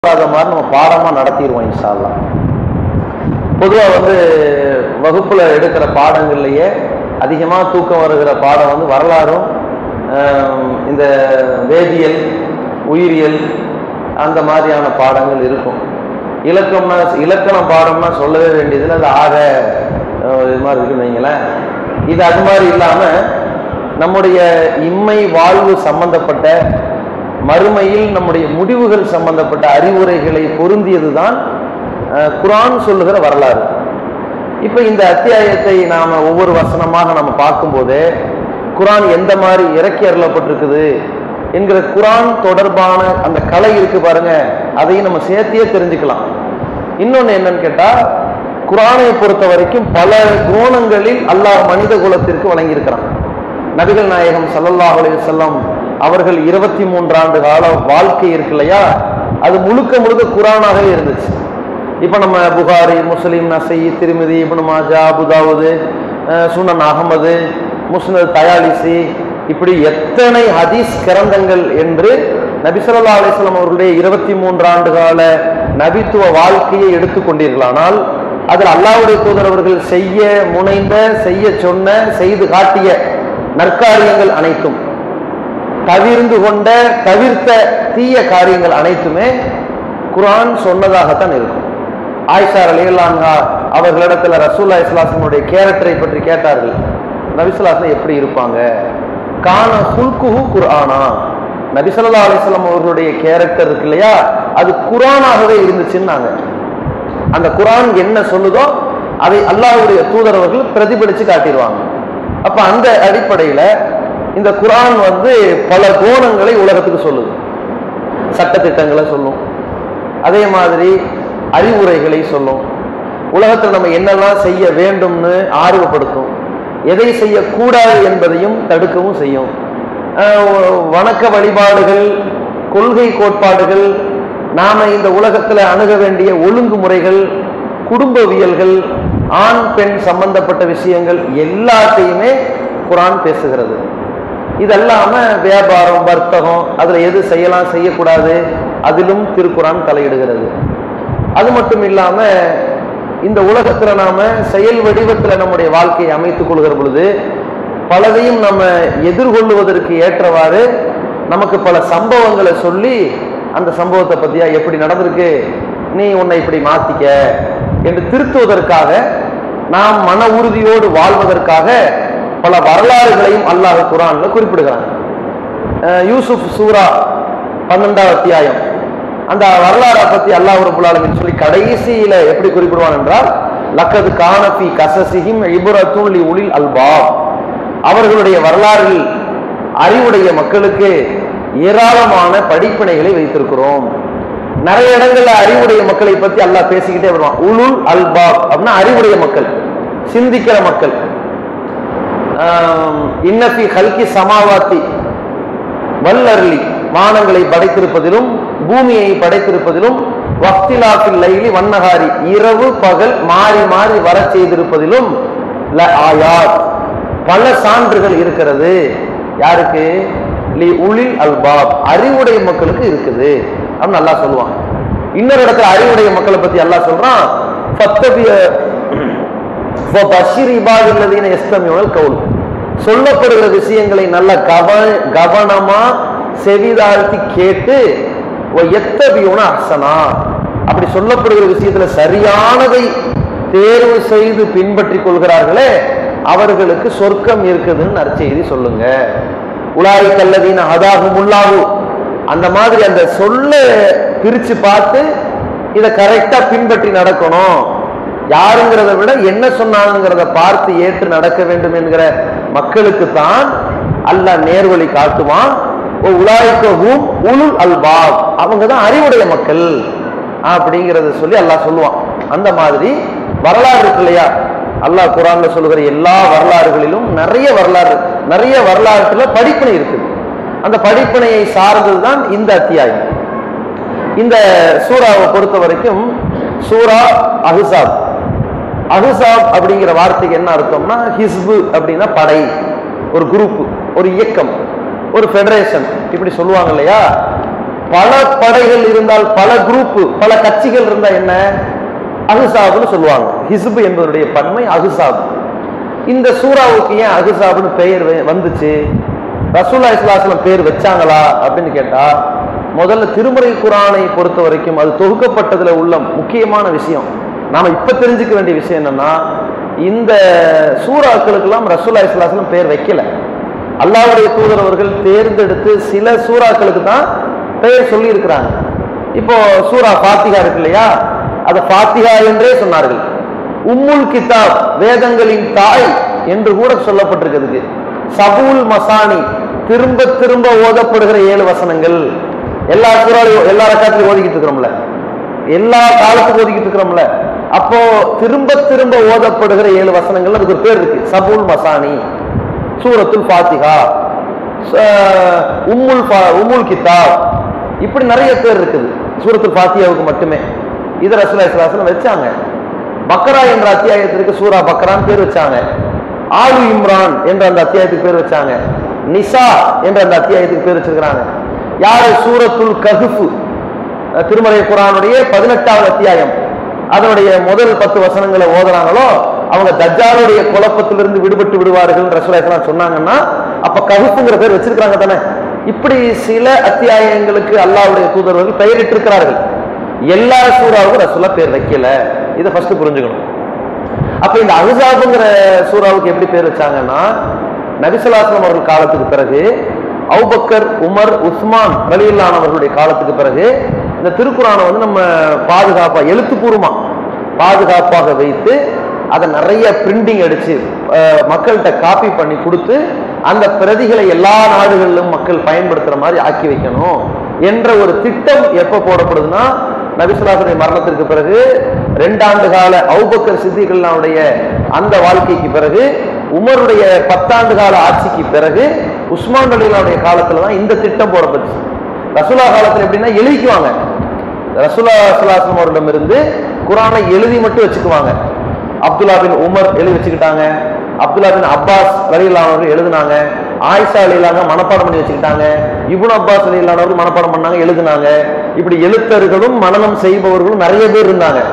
வராத மாதிரி நம்ம பாடமாக நடத்திடுவோம் இன்ஷால்லாம் பொதுவாக வந்து வகுப்பில் எடுக்கிற பாடங்கள்லையே அதிகமாக தூக்கம் வருகிற பாடம் வந்து வரலாறும் ஆம், இந்த வேதியியல் உயிரியல் அந்த மாதிரியான பாடங்கள் இருக்கும் இலக்கம்னா இலக்கண பாடம்னா சொல்லவே வேண்டியதில்லை அது ஆக அஹ், இது மாதிரி இருக்குன்னு வைங்களேன் இது அது மாதிரி இல்லாமல் நம்முடைய இம்மை வாழ்வு சம்பந்தப்பட்ட மறுமையில் நம்முடைய முடிவுகள் சம்பந்தப்பட்ட அறிவுரைகளை பொருந்தியது தான் குரான் சொல்லுகிற வரலாறு இப்போ இந்த அத்தியாயத்தை நாம் ஒவ்வொரு வசனமாக நம்ம பார்க்கும்போது குரான் எந்த மாதிரி இறக்கி அருளப்பட்டிருக்குது என்கிற குரான் தொடர்பான அந்த கலை இருக்கு பாருங்க அதையும் நம்ம சேர்த்தியே தெரிஞ்சுக்கலாம் இன்னொன்று என்னன்னு கேட்டால் குரானை பொறுத்த வரைக்கும் பல கோணங்களில் அல்லாஹ் மனித குலத்திற்கு வழங்கியிருக்கிறான் நபிகள் நாயகம் ஸல்லல்லாஹு அலைஹி வஸல்லம் அவர்கள் இருபத்தி மூன்று ஆண்டு கால வாழ்க்கை இருக்கு இல்லையா அது முழுக்க முழுக்க குரானாகவே இருந்துச்சு இப்போ நம்ம புகாரி முஸ்லீம் நசை திருமதி இப்னு மாஜா அபுதாவுது அஹ் சுனன் அகமது முஸ்னத் தயாலிசி இப்படி எத்தனை ஹதீஸ் கிரந்தங்கள் என்று நபி ஸல்லல்லாஹு அலைஹி வஸல்லம் அவர்களுடைய இருபத்தி மூன்று ஆண்டு கால நபித்துவ வாழ்க்கையை எடுத்துக்கொண்டீர்களானால் அதில் அல்லாஹ்வுடைய தூதர் அவர்கள் செய்ய முனைந்த செய்ய சொன்ன செய்து காட்டிய நற்காரியங்கள் அனைத்தும் தவிர்ந்து கொண்ட தவிர்த்த தீய காரியங்கள் அனைத்துமே குர்ஆன் சொன்னதாகத்தான் இருக்கும் ஆயிஷா அலியல்லான்ஹா அவர்களிடத்துல ரசூல்லா இஸ்லாசனுடைய கேரக்டரை பற்றி கேட்டார்கள் நபிசுல்லாசன் எப்படி இருப்பாங்க கான ஹுல்குஹு குர்ஆனா நபிசல்லா அலிஸ்லாம் அவர்களுடைய கேரக்டர் இருக்கு இல்லையா அது குரானாகவே இருந்துச்சுன்னாங்க அந்த குரான் என்ன சொல்லுதோ அதை அல்லாஹ்வுடைய தூதர் அவர்கள் பிரதிபலிச்சு காட்டிடுவாங்க அப்ப அந்த அடிப்படையில இந்த குரான் வந்து பல கோணங்களை உலகத்துக்கு சொல்லுது சட்டத்திட்டங்களை சொல்லும் அதே மாதிரி அறிவுரைகளை சொல்லும் உலகத்தில் நம்ம என்னெல்லாம் செய்ய வேண்டும்னு ஆர்வப்படுத்தும் எதை செய்யக்கூடாது என்பதையும் தடுக்கவும் செய்யும் ஆஹ் வணக்க வழிபாடுகள் கொள்கை கோட்பாடுகள் நாம இந்த உலகத்தில் அணுக வேண்டிய ஒழுங்குமுறைகள் குடும்பவியல்கள் ஆண் பெண் சம்பந்தப்பட்ட விஷயங்கள் எல்லாத்தையுமே குரான் பேசுகிறது இதல்லாம வியாபாரம் வர்த்தகம் அதுல எது செய்யலாம் செய்யக்கூடாது அதிலும் திருக்குரான் தலையிடுகிறது அது மட்டும் இல்லாம இந்த உலகத்துல நாம செயல் வடிவத்துல நம்முடைய வாழ்க்கையை அமைத்துக் கொள்கிற பொழுது பலதையும் நம்ம எதிர்கொள்ளுவதற்கு ஏற்றவாறு நமக்கு பல சம்பவங்களை சொல்லி அந்த சம்பவத்தை பத்தியா எப்படி நடந்திருக்கு நீ உன்னை இப்படி மாத்திக்க என்று திருத்துவதற்காக நாம் மன உறுதியோடு வாழ்வதற்காக பல வரலாறுகளையும் அல்லாஹ் குரான்ல குறிப்பிடுகிறான் அஹ் யூசுப் சூரா பன்னெண்டாவது அத்தியாயம் அந்த வரலாறை பத்தி அல்லாஹ் ரபுல் ஆலமீன் சொல்லி கடைசியில எப்படி குறிப்பிடுவான் என்றால் லக்கது கானபி கசசிஹிம் இபுரத்துல் உளில் அல்பாப் அவர்களுடைய வரலாறில் அறிவுடைய மக்களுக்கு ஏராளமான படிப்பினைகளை வைத்திருக்கிறோம் நிறைய இடங்கள்ல அறிவுடைய மக்களை பத்தி அல்லாஹ் பேசிக்கிட்டே வருவான் உலுல் அல்பாப் அப்படின்னா அறிவுடைய மக்கள் சிந்திக்கிற மக்கள் ஆம், இன்னபி ஹல்கி சமாவாத்தி வல்லர்லி வானங்களை படைத்திருப்பதிலும் பூமியை படைத்திருப்பதிலும் வக்திலாஃபில் லைலி வண்ணகாரி இரவு பகல் மாறி மாறி வரச் செய்திருப்பதிலும் ல ஆயாத் பல சான்றுகள் இருக்கிறது யாருக்கு லி உளில் அல்பாப் அறிவுடைய மக்களுக்கு இருக்குது அப்படின்னு நல்லா சொல்லுவான் இன்னொரு இடத்துல அறிவுடைய மக்களை பத்தி அல்லாஹ் சொல்றான் ஃபத்தபிய ஃபபஷிர் இபாதில்லதீன யஸ்தமியுனல் கவுல் சொல்லப்படுகிற விஷயங்களை நல்ல கவ கவனமா செவிதாழ்த்தி கேட்டு எத்தபியுன அசனா அப்படி சொல்லப்படுகிற விஷயத்துல சரியானதை தேர்வு செய்து பின்பற்றி கொள்கிறார்களே அவர்களுக்கு சொர்க்கம் இருக்குதுன்னு நற்செய்தி சொல்லுங்க உலாரி கல்லதீன அதாகும் உள்ளாகும் அந்த மாதிரி அந்த சொல்ல பிரிச்சு பார்த்து இதை கரெக்டா பின்பற்றி நடக்கணும் யாருங்கிறத விட என்ன சொன்னாங்கிறத பார்த்து ஏற்று நடக்க வேண்டும் என்கிற மக்களுக்கு தான் அல்லாஹ் நேர்வழி காட்டுவான் ஓ உலாய்க்கவும் உலுல் அல்பாப் அவங்க தான் அறிவுடைய மக்கள் அப்படிங்கிறத சொல்லி அல்லாஹ் சொல்லுவான் அந்த மாதிரி வரலாறு இருக்கு இல்லையா அல்லாஹ் குரான்ல சொல்லுகிற எல்லா வரலாறுகளிலும் நிறைய வரலாறு நிறைய வரலாற்றுல படிப்பினை இருக்குது அந்த படிப்பினையை சார்ந்தது தான் இந்த அத்தியாயம் இந்த சூறாவை பொறுத்த வரைக்கும் சூரா அஹுசாப் அஹுசாப் அப்படிங்கிற வார்த்தைக்கு என்ன அர்த்தம்னா ஹிஸ்பு அப்படின்னா படை ஒரு குரூப் ஒரு இயக்கம் ஒரு ஃபெடரேஷன் இப்படி சொல்லுவாங்க இல்லையா பல படைகள் இருந்தால் பல குரூப் பல கட்சிகள் இருந்தா என்ன அகுசாப்னு சொல்லுவாங்க ஹிஸ்பு என்பதனுடைய பன்மை அகுசாப் இந்த சூறாவுக்கு ஏன் அகுசாப்னு பெயர் வெ- வந்துச்சு ரசூல்லா இஸ்லாஸ்லம் பேர் வச்சாங்களா அப்படின்னு கேட்டா முதல்ல திருமறை குரானை பொறுத்த வரைக்கும் அது தொகுக்கப்பட்டதுல உள்ள முக்கியமான விஷயம் நாம இப்ப தெரிஞ்சுக்க வேண்டிய விஷயம் என்னன்னா இந்த சூறாக்களுக்கெல்லாம் ரசூல்லா இஸ்லாஸ்லம் பேர் வைக்கல அல்லாஹ்வுடைய தூதர் அவர்கள் தேர்ந்தெடுத்து சில சூறாக்களுக்கு தான் பெயர் சொல்லி இருக்கிறாங்க இப்போ சூரா ஃபாத்திகா இருக்கு இல்லையா அது ஃபாத்திகா என்றே சொன்னார்கள் உம்முல் கிதாப் வேதங்களின் தாய் என்று கூட சொல்லப்பட்டிருக்குதுக்கு சபூல் மசானி திரும்ப திரும்ப ஓதப்படுகிற ஏழு வசனங்கள் எல்லா சூறாலையும் எல்லா ரக்காத்திலையும் ஓதிக்கிட்டு இருக்கிறோம்ல எல்லா காலத்துக்கும் ஓதிக்கிட்டு இருக்கிறோம்ல அப்போ திரும்ப திரும்ப ஓதப்படுகிற ஏழு வசனங்கள் அதுக்கு ஒரு பேர் இருக்கு சபூல் மசானி சூரத்துல் ஃபாத்திகா ச- உம்முல் ஃபா- உம்முல் கிதாப் இப்படி நிறைய பேர் இருக்குது சூரத்துல் ஃபாத்தியாவுக்கு மட்டுமே இது ரசூலுல்லாஹி ஸல்லல்லாஹு அலைஹி வஸல்லம் வச்சாங்க பக்ரா என்ற அத்தியாயத்திற்கு சூரா பக்ரான் பேர் வச்சாங்க ஆலு இம்ரான் என்ற அந்த அத்தியாயத்துக்கு பேர் வச்சாங்க நிசா என்ற அந்த அத்தியாயத்துக்கு பேர் வச்சிருக்கிறாங்க யாரு சூரத்துல் கஹ்ஃப் அஹ் திருமலை குரானுடைய பதினெட்டாவது அத்தியாயம் அதனுடைய முதல் பத்து வசனங்களை ஓதுறாங்களோ அவங்க தஜ்ஜாலுடைய குழப்பத்திலிருந்து விடுபட்டு விடுவார்கள் ரசூலாய்லாம் சொன்னாங்கன்னா அப்ப ககுப்புங்கிற பேர் வச்சிருக்காங்க தானே இப்படி சில அத்தியாயங்களுக்கு அல்லாஹ்வுடைய தூதர்கள் பெயரிட்டிருக்கிறார்கள் எல்லா சூறாவுக்கும் ரசூலா பேர் வைக்கல இதை ஃபர்ஸ்ட் புரிஞ்சுக்கணும் அப்ப இந்த அஹ்ஸாப்ங்கிற சூறாவுக்கு எப்படி பேர் வச்சாங்கன்னா நபிசலாஸ்லம் அவர்கள் காலத்துக்கு பிறகு அவுபக்கர் உமர் உஸ்மான் ரலியல்லானவர்களுடைய காலத்துக்கு பிறகு இந்த திருக்குறானை வந்து நம்ம பாதுகாப்பா எழுத்துப்பூர்வமா பாதுகாப்பாக வைத்து அதை நிறைய பிரிண்டிங் அடிச்சு அஹ், மக்கள்கிட்ட காப்பி பண்ணி கொடுத்து அந்த பிரதிகளை எல்லா நாடுகளிலும் மக்கள் பயன்படுத்துற மாதிரி ஆக்கி வைக்கணும் என்ற ஒரு திட்டம் எப்ப போடப்படுதுன்னா நபிசுல்லாசுடைய மரணத்திற்கு பிறகு ரெண்டாண்டு கால அவுபக்கர் சித்திகள்லாவுடைய அந்த வாழ்க்கைக்கு பிறகு உமருடைய பத்தாண்டு கால ஆட்சிக்கு பிறகு உஸ்மான் அலிலாவுடைய காலத்துல தான் இந்த திட்டம் போடப்பட்டுச்சு ரசூலா காலத்துல எப்படின்னா எழுதிக்குவாங்க ரசூலா சுல்லாஸ்லம் அவர்களிடமிருந்து குரானை எழுதி மட்டும் வச்சுக்குவாங்க அப்துல்லா பின் உமர் எழுதி வச்சுக்கிட்டாங்க அப்துல்லா பின் அப்பாஸ் அலிலானவர்கள் எழுதுனாங்க ஆயிஷா அலிலாங்க மனப்பாடம் பண்ணி வச்சுக்கிட்டாங்க இப்னு அப்பாஸ் அலிலானவர்கள் மனப்பாடம் பண்ணாங்க எழுதுனாங்க இப்படி எழுத்தர்களும் மனனம் செய்பவர்களும் நிறைய பேர் இருந்தாங்க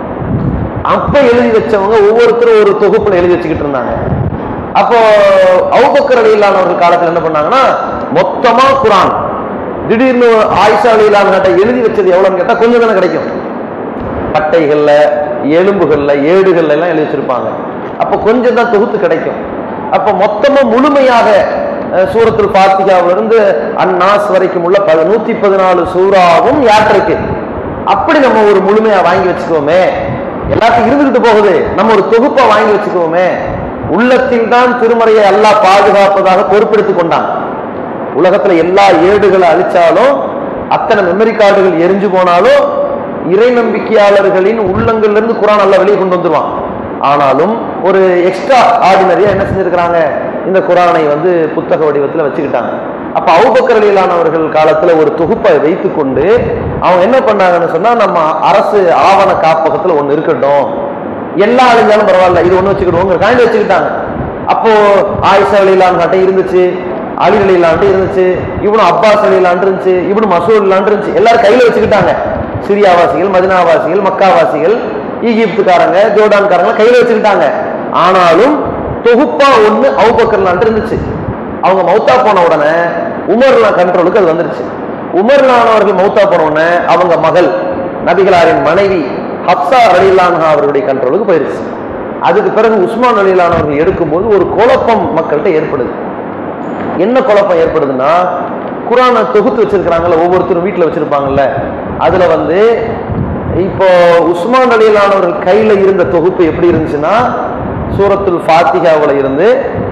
அப்ப எழுதி வச்சவங்க ஒவ்வொருத்தரும் ஒரு தொகுப்புல எழுதி வச்சுக்கிட்டு இருந்தாங்க அப்போ அவுபக்கர் அலிலானவர்கள் காலத்துல என்ன பண்ணாங்கன்னா மொத்தமா குரான் திடீர்னு ஆயிஷா அலிலான்கிட்ட எழுதி வச்சது எவ்வளவுன்னு கேட்டா கொஞ்சம் தானே கிடைக்கும் பட்டைகள்ல எலும்புகள்ல ஏடுகள்ல எல்லாம் எழுதி வச்சிருப்பாங்க அப்ப கொஞ்சம் தான் தொகுத்து கிடைக்கும் அப்ப மொத்தமா முழுமையாக அஹ், சூரத்துல் ஃபாத்திகாவில இருந்து அந்நாஸ் வரைக்கும் உள்ள பல நூத்தி பதினாலு சூறாவும் யார்கிட்ட இருக்கு அப்படி நம்ம ஒரு முழுமையா வாங்கி வச்சுக்குவோமே எல்லாத்தையும் இருந்துகிட்டு போகுது நம்ம ஒரு தொகுப்பா வாங்கி வச்சுக்குவோமே உள்ளத்தில் தான் திருமறையை அல்லாஹ் பாதுகாப்பதாக பொறுப்பெடுத்துக் கொண்டான் உலகத்துல எல்லா ஏடுகளை அழிச்சாலும் அத்தனை மெமரி கார்டுகள் எரிஞ்சு போனாலும் இறை நம்பிக்கையாளர்களின் உள்ளங்கள்ல இருந்து குரான் அல்ல வெளியே கொண்டு வந்துருவான் ஆனாலும் ஒரு எக்ஸ்ட்ரா ஆர்டினரியா என்ன செஞ்சிருக்கிறாங்க இந்த குரானை வந்து புத்தக வடிவத்துல வச்சுக்கிட்டாங்க அப்ப அவுபக்கரலியலானவர்கள் காலத்துல ஒரு தொகுப்பை வைத்துக்கொண்டு அவங்க என்ன பண்ணாங்கன்னு சொன்னா நம்ம அரசு ஆவண காப்பகத்துல ஒண்ணு இருக்கட்டும் எல்லா அழிஞ்சாலும் பரவாயில்ல இது ஒண்ணு வச்சுக்கிடுவோங்கிற காண்டி வச்சுக்கிட்டாங்க அப்போ ஆயிஷா அலிலான் கட்டை இருந்துச்சு அலி அலிலான் இருந்துச்சு இவனு அப்பாஸ் அலிலான் இருந்துச்சு இவனு மசூர் இல்லான் இருந்துச்சு எல்லாரும் கையில வச்சுக்கிட்டாங்க சிரியாவாசிகள் மதினாவாசிகள் மக்காவாசிகள் ஈகிப்துக்காரங்க ஜோர்டான்காரங்க கையில வச்சுக்கிட்டாங்க ஆனாலும் தொகுப்பா ஒண்ணு அவுபக்கர்லான் இருந்துச்சு அவங்க மௌத்தா போன உடனே உமர்லாம் கண்ட்ரோலுக்கு அது வந்துருச்சு உமர்லானவர்கள் மௌத்தா போன உடனே அவங்க மகள் நபிகளாரின் மனைவி ஹப்சா அலிலான்ஹா அவர்களுடைய கண்ட்ரோலுக்கு போயிருச்சு அதுக்கு பிறகு உஸ்மான் அலிலானவர்கள் எடுக்கும்போது ஒரு குழப்பம் மக்கள்கிட்ட ஏற்படுது என்ன குழப்பம் ஏற்படுதுன்னா குரானை தொகுத்து வச்சிருக்கிறாங்கல்ல ஒவ்வொருத்தரும் வீட்டில் வச்சிருப்பாங்கல்ல அதுல வந்து இப்போ உஸ்மான் அலிலானவர்கள் கையில இருந்த தொகுப்பு எப்படி இருந்துச்சுன்னா சூரத்துல் ஃபாத்திகாவுல இருந்து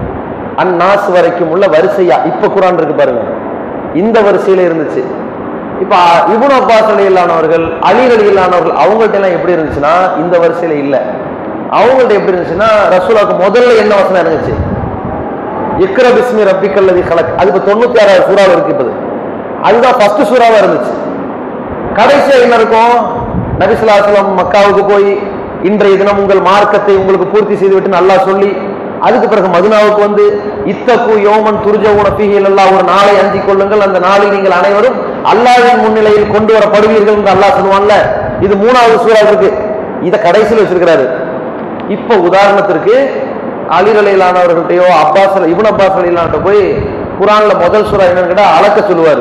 அந்நாஸ் வரைக்கும் உள்ள வரிசையா இப்ப குரான் இருக்கு பாருங்க இந்த வரிசையில இருந்துச்சு இப்ப இபுன் அப்பாஸ் அலியில்லானவர்கள் அலி அலியில்லானவர்கள் அவங்கள்ட்ட எல்லாம் எப்படி இருந்துச்சுன்னா இந்த வரிசையில இல்ல அவங்கள்ட்ட எப்படி இருந்துச்சுன்னா ரசூலாக்கு முதல்ல என்ன வசனம் இருந்துச்சு இக்ர பிஸ்மி ரப்பிக்கல்லதி கலக் அதுக்கு தொண்ணூத்தி ஆறாவது சூறாவில் இருக்கு இப்போது அதுதான் ஃபர்ஸ்ட் சூறாவா இருந்துச்சு கடைசியா என்ன இருக்கும் நபிசுல்லாசலம் மக்காவுக்கு போய் இன்றைய தினம் உங்கள் மார்க்கத்தை உங்களுக்கு பூர்த்தி செய்து விட்டு நல்லா சொல்லி அதுக்கு பிறகு மதுனாவுக்கு வந்து இத்தக்கு யோமன் துர்ஜவுன பீகில் எல்லாம் ஒரு நாளை அஞ்சிக் கொள்ளுங்கள் அந்த நாளில் நீங்கள் அனைவரும் அல்லாஹ்வின் முன்னிலையில் கொண்டு வரப்படுவீர்கள் என்று அல்லாஹ் சொல்லுவான்ல இது மூணாவது சூறா இருக்கு இத கடைசியில் வச்சிருக்கிறாரு இப்ப உதாரணத்திற்கு அலி அலிலானவர்கள்ட்டையோ அப்பாஸ் அலி- இப்னு அப்பாஸ் அலிலான்ட்ட போய் குரான்ல முதல் சூறா என்னன்னு கேட்டா அளக்க சொல்லுவாரு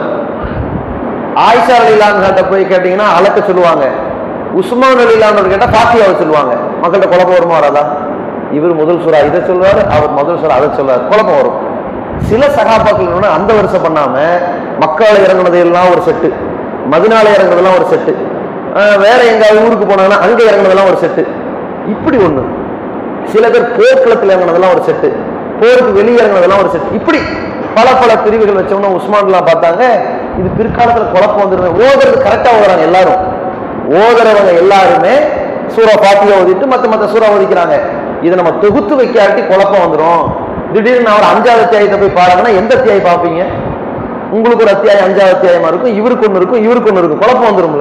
ஆயிஷா அலிலான்கிட்ட போய் கேட்டீங்கன்னா அளக்க சொல்லுவாங்க உஸ்மான் அலிலான்னு கேட்டா பாத்தியாவை சொல்லுவாங்க மக்கள்கிட்ட குழப்பம் வருமா வராதா இவர் முதல் சூறா இதை சொல்லுவாரு அவர் முதல் சூறா அதை சொல்லுவார் குழப்பம் வரும் சில சகாபாக்கள் என்னன்னா அந்த வருஷம் பண்ணாம மக்கால இறங்குனது எல்லாம் ஒரு செட்டு மதினால இறங்குனதெல்லாம் ஒரு செட்டு ஆஹ் வேற எங்க ஊருக்கு போனாங்கன்னா அங்க இறங்குனதெல்லாம் ஒரு செட்டு இப்படி ஒண்ணு சில பேர் போர்க்களத்தில் இறங்குனதெல்லாம் ஒரு செட்டு போருக்கு வெளியே இறங்குனதெல்லாம் ஒரு செட்டு இப்படி பல பல பிரிவுகள் வச்சோம்னா உஸ்மான்லாம் பார்த்தாங்க இது பிற்காலத்துல குழப்பம் வந்துருமே ஓதுறது கரெக்டா ஓதுறாங்க எல்லாரும் ஓதுறவங்க எல்லாருமே சூறா பாத்தியா ஓதிட்டு மத்த மத்த சூறா ஓதிக்கிறாங்க இதை நம்ம தொகுத்து வைக்காட்டி குழப்பம் வந்துரும் திடீர்னு நான் ஒரு அஞ்சாவது அத்தியாயத்தை போய் பாருங்கன்னா எந்த அத்தியாயம் பார்ப்பீங்க உங்களுக்கு ஒரு அத்தியாயம் அஞ்சாவது அத்தியாயமா இருக்கும் இவருக்கு ஒண்ணு இருக்கும் இவருக்கு ஒண்ணு இருக்கும் குழப்பம் வந்துரும்ல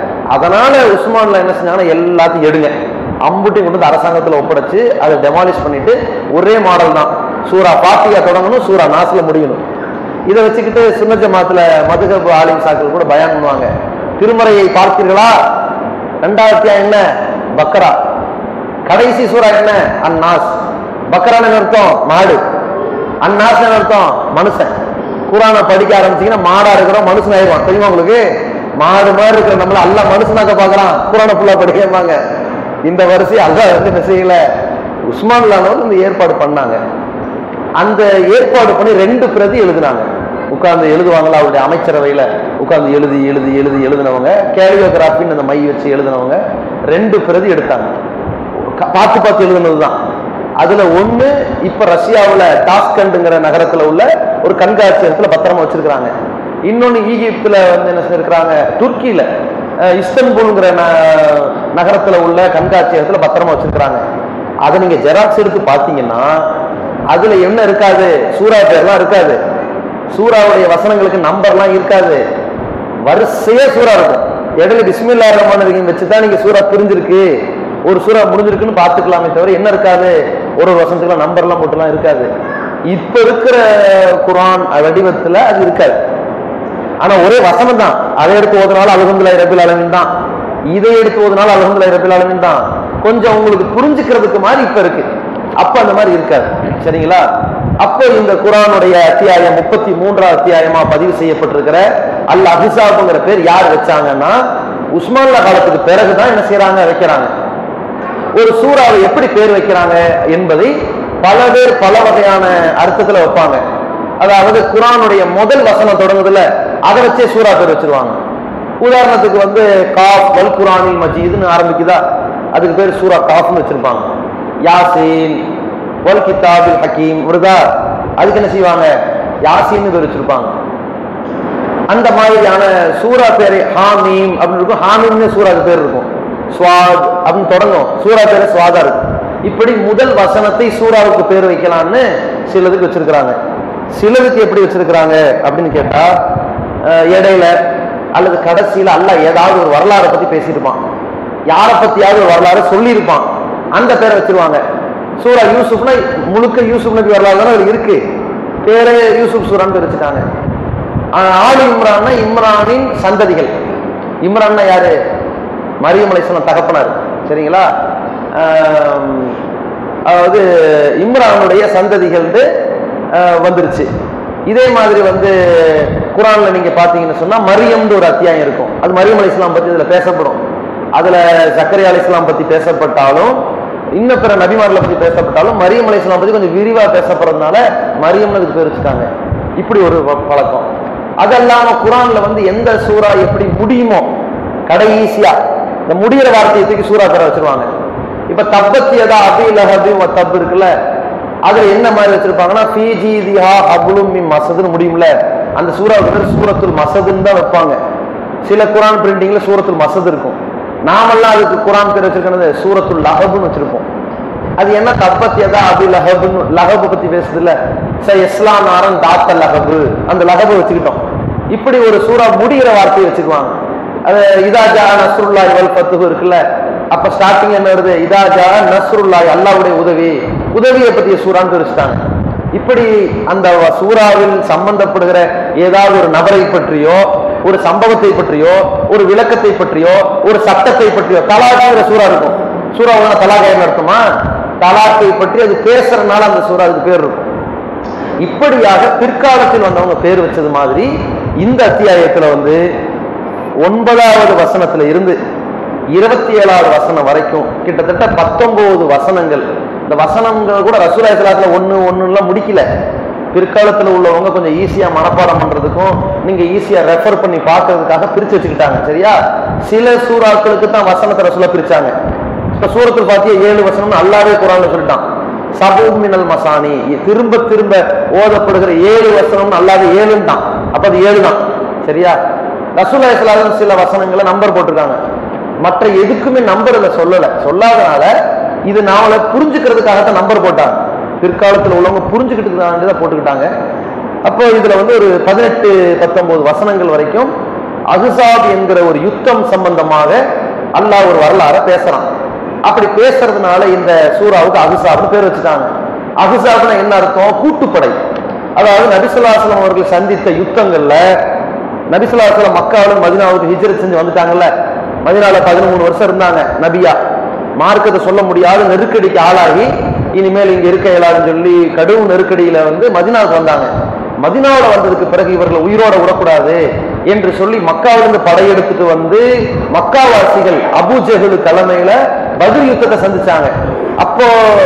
அதனால உஸ்மான்ல என்ன செஞ்சாங்கன்னா எல்லாத்தையும் எடுங்க அம்புட்டையும் கொண்டு வந்து அரசாங்கத்துல ஒப்படைச்சு அதை டெமாலிஷ் பண்ணிட்டு ஒரே மாடல் தான் சூரா பாத்தியா தொடங்கணும் சூரா நாசில முடியணும் இதை வச்சுக்கிட்டு சுன்ன ஜமாத்துல மதுகப் ஆலிம் சாக்கள் கூட பயான் பண்ணுவாங்க திருமறையை பார்த்தீர்களா ரெண்டாவது அத்தியாயம் என்ன பக்கரா கடைசி சூரா என்ன அந்நாஸ் பக்கரான அர்த்தம் மாடு அந்நாஸ் அர்த்தம் மனுஷன் குரானை படிக்க ஆரம்பிச்சீங்கன்னா மாடா இருக்கிறோம் மனுஷன் ஆயிடுவான் தெரியுமா உங்களுக்கு மாடு மாதிரி இருக்கிற நம்மள அல்ல மனுஷனாக்க பாக்குறான் குரானை ஃபுல்லா படிக்கமாங்க இந்த வரிசை அல்ல வந்து என்ன செய்யல உஸ்மான் லானவர் இந்த ஏற்பாடு பண்ணாங்க அந்த ஏற்பாடு பண்ணி ரெண்டு பிரதி எழுதினாங்க உட்கார்ந்து எழுதுவாங்களா அவருடைய அமைச்சரவையில உட்கார்ந்து எழுதி எழுதி எழுதி எழுதினவங்க கேலியோகிராஃபின்னு அந்த மை வச்சு எழுதினவங்க ரெண்டு பிரதி எடுத்தாங்க க- பார்த்து பார்த்து எழுதுனதுதான் அதுல ஒண்ணு இப்ப ரஷ்யாவுல டாஸ்கண்டுங்கிற நகரத்துல உள்ள ஒரு கண்காட்சியகத்துல பத்திரமா வச்சிருக்காங்க இன்னொன்னு ஈஜிப்துல வந்து என்ன செஞ்சிருக்கிறாங்க துர்க்கியில அஹ், இஸ்தன்புல்ங்கிற ந- நகரத்துல உள்ள கண்காட்சியகத்துல பத்திரமா வச்சிருக்கிறாங்க அதை நீங்க ஜெராக்ஸ் எடுத்து பாத்தீங்கன்னா அதுல என்ன இருக்காது சூறா பேர்லாம் இருக்காது சூறாவுடைய வசனங்களுக்கு நம்பர்லாம் இருக்காது வரிசையா சூறா இருக்கும் இடையில பிஸ்மில்லா ரஹ்மான் ரஹீம் வச்சு தான் நீங்க சூறா புரிஞ்சிருக்கு ஒரு சூறா முடிஞ்சிருக்குன்னு பார்த்துக்கலாமே தவிர என்ன இருக்காது ஒரு ஒரு வசனத்துக்குலாம் நம்பர்லாம் போட்டுலாம் இருக்காது இப்ப இருக்கிற குரான் வடிவத்துல அது இருக்காது ஆனா ஒரே வசனம் தான் அதை எடுத்து ஓதுனாலும் அலகந்துல ரபில் அலமின் தான் இதை எடுத்து ஓதுனாலும் அலகந்துல ரபில் அலமின் தான் கொஞ்சம் உங்களுக்கு புரிஞ்சுக்கிறதுக்கு மாதிரி இப்ப இருக்கு அப்ப அந்த மாதிரி இருக்காது சரிங்களா அப்போ இந்த குரானுடைய அத்தியாயம் முப்பத்தி மூன்றாவது அத்தியாயமா பதிவு செய்யப்பட்டிருக்கிற அல் அபிசாபுங்கிற பேர் யார் வச்சாங்கன்னா உஸ்மான்ல காலத்துக்கு பிறகுதான் என்ன செய்யறாங்க வைக்கிறாங்க ஒரு சூறாவை எப்படி பேர் வைக்கிறாங்க என்பதை பல பேர் பல வகையான அர்த்தத்துல வைப்பாங்க அதாவது குரானுடைய முதல் வசனம் தொடங்குதுல அதை வச்சே சூறா பேர் வச்சிருவாங்க உதாரணத்துக்கு வந்து காஃப் வல் குரானில் மஜீதுன்னு ஆரம்பிக்குதா அதுக்கு பேர் சூரா காஃப்னு வச்சிருப்பாங்க யாசீன் வல் கிதாபில் ஹக்கீம் வருதா அதுக்கு என்ன செய்வாங்க யாசீன்னு பேர் வச்சிருப்பாங்க அந்த மாதிரியான சூரா பேரு ஹாமீம் அப்படின்னு இருக்கும் ஹாமீம்னு சூறாக்கு பேர் இருக்கும் ஸ்வாத் அப்படின்னு தொடங்கும் சூரா பேரு ஸ்வாதா இருக்கும் இப்படி முதல் வசனத்தை சூறாவுக்கு பேர் வைக்கலாம்னு சிலதுக்கு வச்சிருக்கிறாங்க சிலதுக்கு எப்படி வச்சிருக்கிறாங்க அப்படின்னு கேட்டா அஹ், இடையில அல்லது கடைசியில அல்ல ஏதாவது ஒரு வரலாறை பத்தி பேசியிருப்பான் யாரை பத்தியாவது ஒரு வரலாறு சொல்லியிருப்பான் அந்த பேரை வச்சிருவாங்க சூரா யூசுப்னா முழுக்க யூசுப் நபி வரலாறு தானே அதுல இருக்கு பேரே யூசுப் சூரான்னு பேர் வச்சுட்டாங்க ஆஹ் ஆளு இம்ரான்னா இம்ரானின் சந்ததிகள் இம்ரான்னா யாரு மரியம் அலைசலம் தகப்பனார் சரிங்களா ஆம், அதாவது இம்ரானுடைய சந்ததிகள் வந்து, ஆஹ், வந்துருச்சு இதே மாதிரி வந்து குரான்ல நீங்க பாத்தீங்கன்னு சொன்னா மரியம்னு ஒரு அத்தியாயம் இருக்கும் அது மரியம் அலைசலாம் பத்தி இதுல பேசப்படும் அதுல சக்கரை அலிஸ்லாம் பத்தி பேசப்பட்டாலும் இன்னும் பிற நபிமார்களை பத்தி பேசப்பட்டாலும் மரியம் அலைசலாம் பத்தி கொஞ்சம் விரிவா பேசப்படுறதுனால மரியம்னு அதுக்கு பேர் வச்சுட்டாங்க இப்படி ஒரு வ- பழக்கம் அதல்லாம குரான்ல வந்து எந்த சூறா எப்படி முடியுமோ கடைசியா இந்த முடிகிற வார்த்தையை தூக்கி சூறா பேர வச்சிருவாங்க இப்ப தப்பத்தியதா அபி லஹபி தப்பு இருக்குல்ல அதுல என்ன மாதிரி வச்சிருப்பாங்கன்னா ஃபீஜிதிஹா அபுலும் மின் மசதுன்னு முடியும்ல அந்த சூறாவுக்கு பேர் சூரத்துல் மசதுன்னு தான் வைப்பாங்க சில குரான் பிரிண்டிங்ல சூரத்துல் மசது இருக்கும் நாமெல்லாம் அதுக்கு குரான் பேர் வச்சிருக்கிறது சூரத்துல் லஹபுன்னு வச்சிருப்போம் அது என்ன தப்பத்தியதா அபி லஹபுன்னு லஹபு பத்தி பேசுது இல்ல ச இஸ்லாம் நாரன் தாத்த லஹபு அந்த லஹபு வச்சுக்கிட்டோம் இப்படி ஒரு சூறா முடிகிற வார்த்தையை வச்சுக்குவாங்க அது இதா ஜா நஸ்ருல்லாஹி வல் ஃபத்துஹு இருக்குல்ல அப்ப ஸ்டார்டிங் என்ன வருது இதா ஜா நஸ்ருல்லாஹி அல்லாஹ்வுடைய உதவி உதவியை பத்திய சூறான்னு பிரிச்சுட்டாங்க இப்படி அந்த வ- சூறாவில் சம்பந்தப்படுகிற ஏதாவது ஒரு நபரை பற்றியோ ஒரு சம்பவத்தை பற்றியோ ஒரு விளக்கத்தை பற்றியோ ஒரு சட்டத்தை பற்றியோ தலாக்குங்கிற சூறா இருக்கும் சூறா ஒழுங்கா தலாகாயம் அர்த்தமா தலாக்கை பற்றி அது பேசுறதுனால அந்த சூறா அதுக்கு பேர் இருக்கும் இப்படியாக பிற்காலத்தில் வந்தவங்க பேர் வச்சது மாதிரி இந்த அத்தியாயத்துல வந்து ஒன்பதாவது வசனத்துல இருந்து இருபத்தி ஏழாவது வசனம் வரைக்கும் கிட்டத்தட்ட பத்தொன்பது வசனங்கள் இந்த வசனங்கள் கூட ரசூலா இஸ்லாத்துல ஒண்ணு ஒண்ணுலாம் முடிக்கல பிற்காலத்துல உள்ளவங்க கொஞ்சம் ஈஸியா மனப்பாடம் பண்றதுக்கும் நீங்க ஈஸியா ரெஃபர் பண்ணி பார்க்கிறதுக்காக பிரிச்சு வச்சுக்கிட்டாங்க சரியா சில சூறாக்களுக்கு தான் வசனத்தை ரசூலா பிரிச்சாங்க இப்ப சூரத்தில் பாத்தியா ஏழு வசனம்னு அல்லாவே குரான்ல சொல்லிட்டான் சபூத் மினல் மசானி திரும்ப திரும்ப ஓதப்படுகிற ஏழு வசனம்னு அல்லாத ஏழுன்னு தான் அப்ப அது ஏழு தான் சரியா ரசூலா இஸ்லாத்துல சில வசனங்களை நம்பர் போட்டிருக்காங்க மற்ற எதுக்குமே நம்பர் இல்ல சொல்லல சொல்லாதனால இது நாமள புரிஞ்சுக்கிறதுக்காகத்தான் நம்பர் போட்டாங்க பிற்காலத்துல உள்ளவங்க புரிஞ்சுக்கிட்டு போட்டுக்கிட்டாங்க அப்போ இதுல வந்து ஒரு பதினெட்டு பத்தொன்பது வசனங்கள் வரைக்கும் அகுசாப் என்கிற ஒரு யுத்தம் சம்பந்தமாக அல்லாஹ் ஒரு வரலாற பேசுறான் அப்படி பேசுறதுனால இந்த சூறாவுக்கு அகுசாப்னு பேர் வச்சுட்டாங்க அகுசாப்னா என்ன அர்த்தம் கூட்டுப்படை அதாவது நபிசுல்லாஸ்லம் அவர்கள் சந்தித்த யுத்தங்கள்ல நபிசுல்லாஸ்லம் மக்காவில் மதினாவுக்கு ஹிஜ்ரத் செஞ்சு வந்துட்டாங்கல்ல மதினால பதிமூணு வருஷம் இருந்தாங்க நபியா மார்க்கத்தை சொல்ல முடியாத நெருக்கடிக்கு ஆளாகி இனிமேல் இங்க இருக்க இயலாதுன்னு சொல்லி கடும் நெருக்கடியில வந்து மதினாவுக்கு வந்தாங்க மதினாவில் வந்ததுக்கு பிறகு இவர்களை உயிரோட விடக்கூடாது என்று சொல்லி மக்காவிலிருந்து படையெடுத்துட்டு வந்து மக்காவாசிகள் அபு ஜெஹலு தலைமையில பதில் யுத்தத்தை சந்திச்சாங்க அப்போ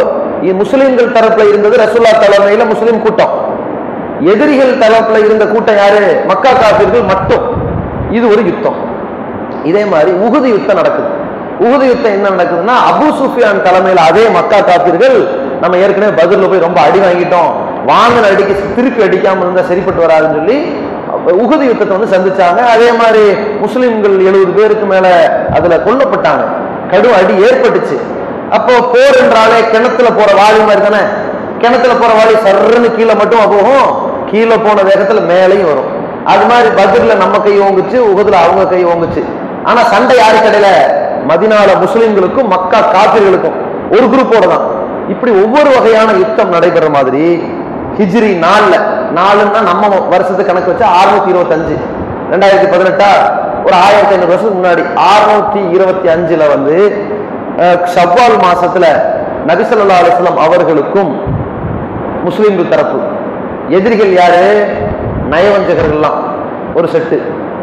இ- முஸ்லிம்கள் தரப்புல இருந்தது ரசூல்லா தலைமையில முஸ்லிம் கூட்டம் எதிரிகள் தரப்புல இருந்த கூட்டம் யாரு மக்கா காப்பீர்கள் மட்டும் இது ஒரு யுத்தம் இதே மாதிரி உகுது யுத்தம் நடக்குது உகுது யுத்தம் என்ன நடக்குதுன்னா அபு சுஃபியான் தலைமையில அதே மக்கா காப்பீர்கள் நம்ம ஏற்கனவே பதில்ல போய் ரொம்ப அடி வாங்கிட்டோம் வாங்கின அடிக்கு திருப்பி அடிக்காம இருந்தா சரிப்பட்டு வராதுன்னு சொல்லி அப்ப உகுது யுத்தத்தை வந்து சந்திச்சாங்க அதே மாதிரி முஸ்லிம்கள் எழுபது பேருக்கு மேல அதுல கொல்லப்பட்டாங்க கடும் அடி ஏற்பட்டுச்சு அப்போ போர் என்றாலே கிணத்துல போற வாளி மாதிரி தானே கிணத்துல போற வாளி சர்ன்னு கீழே மட்டும் போகும் கீழே போன வேகத்துல மேலையும் வரும் அது மாதிரி பத்ரில நம்ம கை ஓங்குச்சு உகதுல அவங்க கை ஓங்குச்சு ஆனா சண்டை யாரு கடையில மதினால முஸ்லிம்களுக்கும் மக்கா காப்பிர்களுக்கும் ஒரு குரூப்போட தான் இப்படி ஒவ்வொரு வகையான யுத்தம் நடைபெற மாதிரி ஹிஜ்ரி நாலுல நாலுன்னா நம்ம வருஷத்து கணக்கு வச்சா அறுநூத்தி இருபத்தஞ்சு ரெண்டாயிரத்தி பதினெட்டா ஒரு ஆயிரத்தி ஐநூறு வருஷத்துக்கு முன்னாடி அறுநூத்தி இருபத்தி அஞ்சுல வந்து அஹ், ஷவ்வால் மாசத்துல நபிசல்லா அலிஸ்லாம் அவர்களுக்கும் முஸ்லிம்கள் தரப்பு எதிரிகள் யாரு நயவஞ்சகர்கள்லாம் ஒரு செட்டு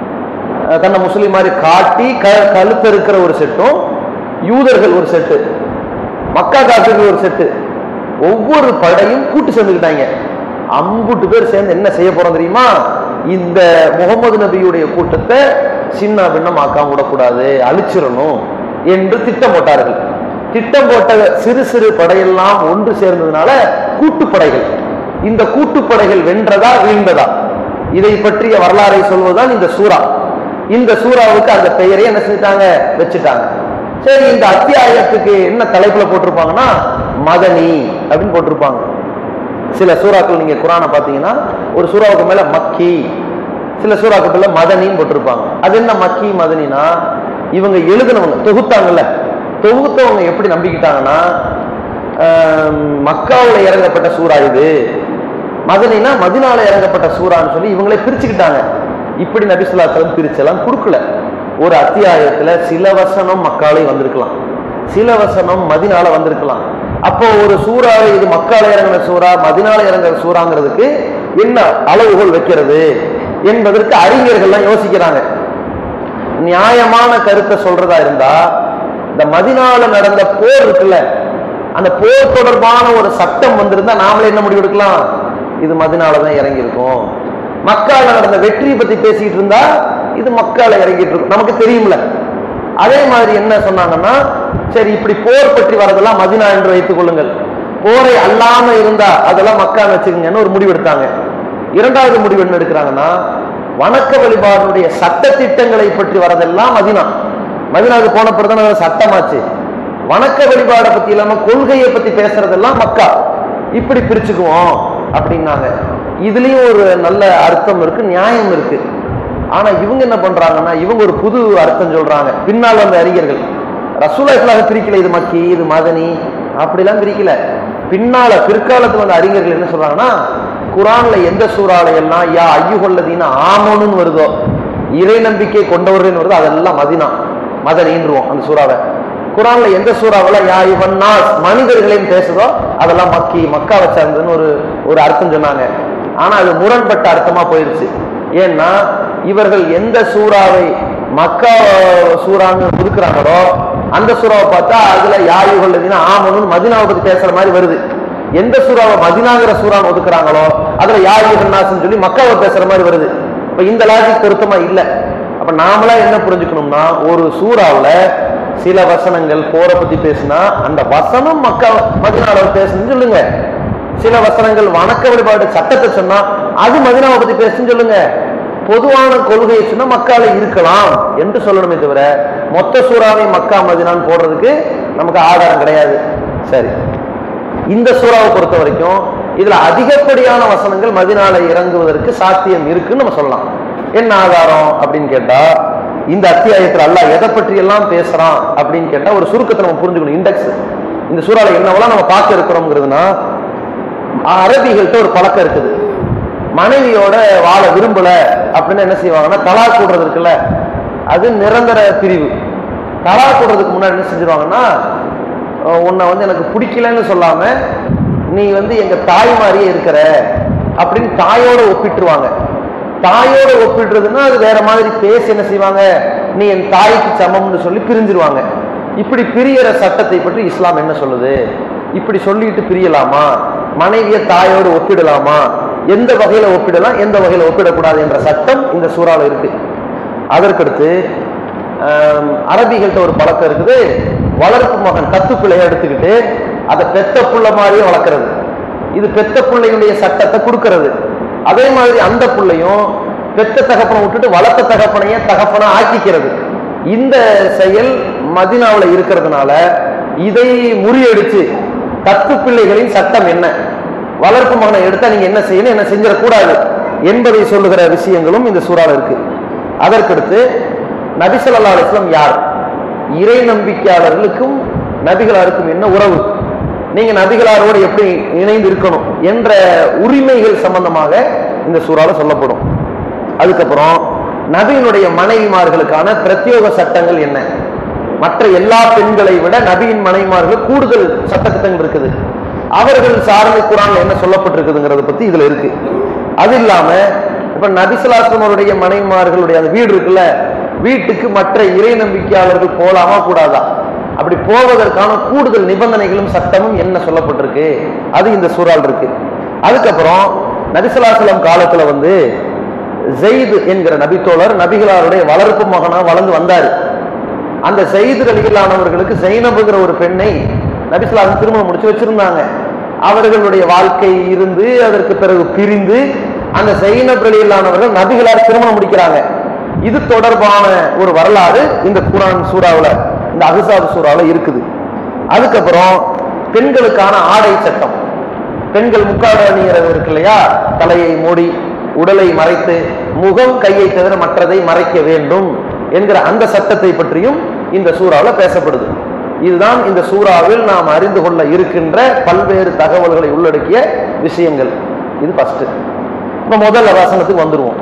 அஹ் தன்னை முஸ்லீம் மாதிரி காட்டி க கழுத்து இருக்கிற ஒரு செட்டும் யூதர்கள் ஒரு செட்டு மக்கா காட்டுகள் ஒரு செட்டு ஒவ்வொரு படையும் கூட்டு சேர்ந்துக்கிட்டாங்க அம்புட்டு பேர் சேர்ந்து என்ன செய்ய போறோம் தெரியுமா இந்த முகமது நபியுடைய கூட்டத்தை சின்ன பின்னமாக்காம விடக்கூடாது அழிச்சிடணும் என்று திட்டம் போட்டார்கள் திட்டம் போட்ட சிறு சிறு படையெல்லாம் ஒன்று சேர்ந்ததுனால கூட்டுப்படைகள் இந்த கூட்டுப்படைகள் வென்றதா வீழ்ந்ததா இதை பற்றிய வரலாறை சொல்வதுதான் இந்த சூறா இந்த சூறாவுக்கு அந்த பெயரை என்ன செஞ்சுட்டாங்க வச்சுட்டாங்க சரி இந்த அத்தியாயத்துக்கு என்ன தலைப்புல போட்டிருப்பாங்கன்னா மதனி அப்படின்னு போட்டிருப்பாங்க சில சூறாக்கள் நீங்க குரானை பார்த்தீங்கன்னா ஒரு சூறாவுக்கு மேல மக்கி சில சூறாக்குள்ள மதனின்னு போட்டிருப்பாங்க அது என்ன மக்கி மதனினா இவங்க எழுதுனவங்க தொகுத்தாங்கல்ல தொகுத்தவங்க எப்படி நம்பிக்கிட்டாங்கன்னா ஆம், மக்காவுல இறங்கப்பட்ட சூறா இது மதனினா மதினால இறங்கப்பட்ட சூறான்னு சொல்லி இவங்களே பிரிச்சுக்கிட்டாங்க இப்படி நபிசுல்லாத்தலம் பிரிச்செல்லாம் கொடுக்கல ஒரு அத்தியாயத்துல சில வசனம் மக்காலே வந்திருக்கலாம் சில வசனம் மதினால வந்திருக்கலாம் அப்போ ஒரு சூறா இது மக்கால இறங்கின சூறா மதினால இறங்குற சூறாங்கிறதுக்கு என்ன அளவுகோல் வைக்கிறது என்பதற்கு அறிஞர்கள்லாம் யோசிக்கிறாங்க நியாயமான கருத்தை சொல்றதா இருந்தா இந்த மதினால நடந்த போர் இருக்குல்ல அந்த போர் தொடர்பான ஒரு சட்டம் வந்திருந்தா நாமளே என்ன முடிவு எடுக்கலாம் இது மதினால தான் இறங்கி இருக்கும் மக்கால நடந்த வெற்றியை பத்தி பேசிட்டு இருந்தா இது மக்கால இறங்கிட்டு இருக்கும் நமக்கு தெரியும்ல அதே மாதிரி என்ன சொன்னாங்கன்னா சரி இப்படி போர் பற்றி வரதெல்லாம் மதினா என்று வைத்துக் கொள்ளுங்கள் போரை அல்லாம இருந்தா அதெல்லாம் மக்கான்னு வச்சுக்கோங்கன்னு ஒரு முடிவு எடுத்தாங்க இரண்டாவது முடிவு என்ன எடுக்கிறாங்கன்னா வணக்க வழிபாடுடைய சட்ட திட்டங்களை பற்றி வரதெல்லாம் மதினா மதினாவுக்கு போன பிறகு அது சட்டமாச்சு வணக்க வழிபாடை பத்தி இல்லாம கொள்கையை பத்தி பேசுறதெல்லாம் மக்கா இப்படி பிரிச்சுக்குவோம் அப்படின்னாங்க இதுலயும் ஒரு நல்ல அர்த்தம் இருக்கு நியாயம் இருக்கு ஆனா இவங்க என்ன பண்றாங்கன்னா இவங்க ஒரு புது அர்த்தம் சொல்றாங்க பின்னால் வந்த அறிஞர்கள் ரசூலா இஸ்லாக பிரிக்கல இது மக்கி இது மதனி அப்படிலாம் பிரிக்கல பின்னால பிற்காலத்துல வந்த அறிஞர்கள் என்ன சொல்றாங்கன்னா குரான்ல எந்த சூறால எல்லாம் யா ஐயுகொல்லதீன ஆமோன்னு வருதோ இறை நம்பிக்கை கொண்டவர்கள் வருது அதெல்லாம் மதினா மதனீன்றுவோம் அந்த சூறாவை குரான்ல எந்த சூறாவில் யா இவன் நாஸ் மனிதர்களையும் பேசுதோ அதெல்லாம் மக்கி மக்காவை சேர்ந்ததுன்னு ஒரு ஒரு அர்த்தம் சொன்னாங்க ஆனா அது முரண்பட்ட அர்த்தமா போயிருச்சு ஏன்னா இவர்கள் எந்த சூறாவை மக்கா சூறான்னு இருக்கிறாங்களோ அந்த சூறாவை பார்த்தா அதுல யாயுகள் ஆமனு மதினாவை பத்தி பேசுற மாதிரி வருது எந்த சூறாவை மதினாங்கிற சூறான்னு ஒதுக்குறாங்களோ அதுல யாயுகள் நாசுன்னு சொல்லி மக்காவை பேசுற மாதிரி வருது இப்ப இந்த லாஜிக் பொருத்தமா இல்ல அப்ப நாமளா என்ன புரிஞ்சுக்கணும்னா ஒரு சூறாவுல சில வசனங்கள் போற பத்தி பேசினா அந்த வசனம் மக்கா மதினாவை பேசுன்னு சொல்லுங்க சில வசனங்கள் வணக்க வழிபாடு சட்டத்தை சொன்னா அது மதினாவை பத்தி பேசுன்னு சொல்லுங்க பொதுவான கொள்கையை சொன்னா மக்கால இருக்கலாம் என்று சொல்லணுமே தவிர மொத்த சூறாவை மக்கா மதினான்னு போடுறதுக்கு நமக்கு ஆதாரம் கிடையாது சரி இந்த சூறாவை பொறுத்த வரைக்கும் இதுல அதிகப்படியான வசனங்கள் மதினால இறங்குவதற்கு சாத்தியம் இருக்குன்னு நம்ம சொல்லலாம் என்ன ஆதாரம் அப்படின்னு கேட்டா இந்த அத்தியாயத்துல அல்லாஹ் எதை பற்றி எல்லாம் பேசுறான் அப்படின்னு கேட்டா ஒரு சுருக்கத்தை நம்ம புரிஞ்சுக்கணும் இண்டெக்ஸ் இந்த சூறால என்னவெல்லாம் நம்ம பார்க்க இருக்கிறோம்ங்கிறதுனா அரபிகள்கிட்ட ஒரு பழக்கம் இருக்குது மனைவியோட வாழ விரும்பல அப்படின்னு என்ன செய்வாங்கன்னா தலா கூடுறது இருக்குல்ல அது நிரந்தர பிரிவு தலா கூடுறதுக்கு முன்னாடி என்ன செஞ்சிருவாங்கன்னா அஹ் உன்னை வந்து எனக்கு பிடிக்கலன்னு சொல்லாம நீ வந்து எங்க தாய் மாதிரியே இருக்கிற அப்படின்னு தாயோட ஒப்பிட்டுருவாங்க தாயோட ஒப்பிடுறதுன்னா அது வேற மாதிரி பேசி என்ன செய்வாங்க நீ என் தாய்க்கு சமம்னு சொல்லி பிரிஞ்சிருவாங்க இப்படி பிரியற சட்டத்தை பற்றி இஸ்லாம் என்ன சொல்லுது இப்படி சொல்லிட்டு பிரியலாமா மனைவிய தாயோடு ஒப்பிடலாமா எந்த வகையில ஒப்பிடலாம் எந்த வகையில ஒப்பிடக்கூடாது என்ற சட்டம் இந்த சூறால இருக்கு அதற்கடுத்து ஆம், அரபிகள்கிட்ட ஒரு பழக்கம் இருக்குது வளர்ப்பு மகன் கத்து பிள்ளைய எடுத்துக்கிட்டு அதை பெத்த புள்ள மாதிரியே வளர்க்கறது இது பெத்த பிள்ளையுடைய சட்டத்தை கொடுக்கறது அதே மாதிரி அந்த புள்ளையும் பெத்த தகப்பனை விட்டுட்டு வளர்த்த தகப்பனையே தகப்பனா ஆக்கிக்கிறது இந்த செயல் மதினாவுல இருக்கிறதுனால இதை முறியடிச்சு கத்து பிள்ளைகளின் சட்டம் என்ன வளர்ப்பு மகனை எடுத்தா நீங்க என்ன செய்யணும் என்ன செஞ்சிடக்கூடாது என்பதை சொல்லுகிற விஷயங்களும் இந்த சூறால இருக்கு அதற்கடுத்து நபி ஸல்லல்லாஹு அலைஹி வஸல்லம் யார் இறை நம்பிக்கையாளர்களுக்கும் நபிகளாருக்கும் என்ன உறவு நீங்க நபிகளாரோடு எப்படி இணைந்து இருக்கணும் என்ற உரிமைகள் சம்பந்தமாக இந்த சூறால சொல்லப்படும் அதுக்கப்புறம் நபியினுடைய மனைவிமார்களுக்கான பிரத்யோக சட்டங்கள் என்ன மற்ற எல்லா பெண்களை விட நபியின் மனைவிமார்கள் கூடுதல் சட்டத்திட்டங்கள் இருக்குது அவர்கள் சார்ந்த குரான்ல என்ன சொல்லப்பட்டிருக்குதுங்கிறத பத்தி இதுல இருக்கு அது இல்லாம இப்ப நபிசலாசனருடைய மனைவிமார்களுடைய அந்த வீடு இருக்குல்ல வீட்டுக்கு மற்ற இறை நம்பிக்கையாளர்கள் போலாமா கூடாதா அப்படி போவதற்கான கூடுதல் நிபந்தனைகளும் சட்டமும் என்ன சொல்லப்பட்டிருக்கு அது இந்த சூறால் இருக்கு அதுக்கப்புறம் நபிசலாசலம் காலத்துல வந்து ஜெயிது என்கிற நபித்தோழர் நபிகளாருடைய வளர்ப்பு மகனா வளர்ந்து வந்தாரு அந்த ஜெயிது அலிகளானவர்களுக்கு ஜெயினபுங்கிற ஒரு பெண்ணை நபிசுலாசன் திருமணம் முடிச்சு வச்சிருந்தாங்க அவர்களுடைய வாழ்க்கை இருந்து அதற்கு பிறகு பிரிந்து அந்த ஜெயினப் அலிகளானவர்கள் நபிகளார் திருமணம் முடிக்கிறாங்க இது தொடர்பான ஒரு வரலாறு இந்த குரான் சூறாவுல இந்த அகுசாபு சூறாவுல இருக்குது அதுக்கப்புறம் பெண்களுக்கான ஆடை சட்டம் பெண்கள் முக்காடு அணிகிறது இருக்கு இல்லையா தலையை மூடி உடலை மறைத்து முகம் கையை தவிர மற்றதை மறைக்க வேண்டும் என்கிற அந்த சட்டத்தை பற்றியும் இந்த சூறாவில் பேசப்படுது இதுதான் இந்த சூறாவில் நாம் அறிந்து கொள்ள இருக்கின்ற பல்வேறு தகவல்களை உள்ளடக்கிய விஷயங்கள் இது ஃபர்ஸ்ட் இப்ப முதல்ல வசனத்துக்கு வந்துருவோம்